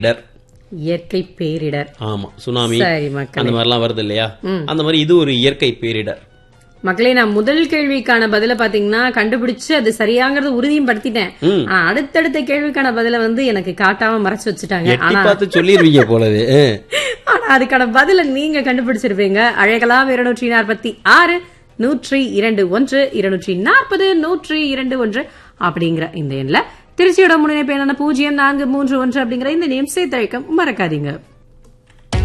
இடர் இயற்கை பேரிடர் ஆமா சுனாமி சரி மக்களே அந்த மாதிரிலாம் வருது இல்லையா அந்த மாதிரி இது ஒரு இயற்கை பேரிடர் மக்களே நான் முதல் கேள்விக்கான பதில பாத்தீங்கன்னா கண்டுபிடிச்சு அது சரியாங்கிறது உறுதியும் படுத்திட்டேன் ஆனா அடுத்தடுத்த கேள்விக்கான பதில வந்து எனக்கு காட்டாம மறைச்சு வச்சுட்டாங்க எட்டி ஆனா பார்த்து சொல்லிருவீங்க போலவே அஹ். ஆனா அதுக்கான பதில நீங்க கண்டுபிடிச்சிருப்பீங்க அழகலாம் இருநூற்றி நாற்பத்தி ஆறு நூற்றி இரண்டு ஒன்று இருநூற்றி நாற்பது நூற்றி இரண்டு ஒன்று அப்படிங்கிற இந்த எண்ணில் திருச்சியோட முன்னிணைப்பு என்னன்னா பூஜ்ஜியம் நான்கு மூன்று ஒன்று அப்படிங்கிற இந்த நேம் சேர்த்தழைக்க மறக்காதீங்க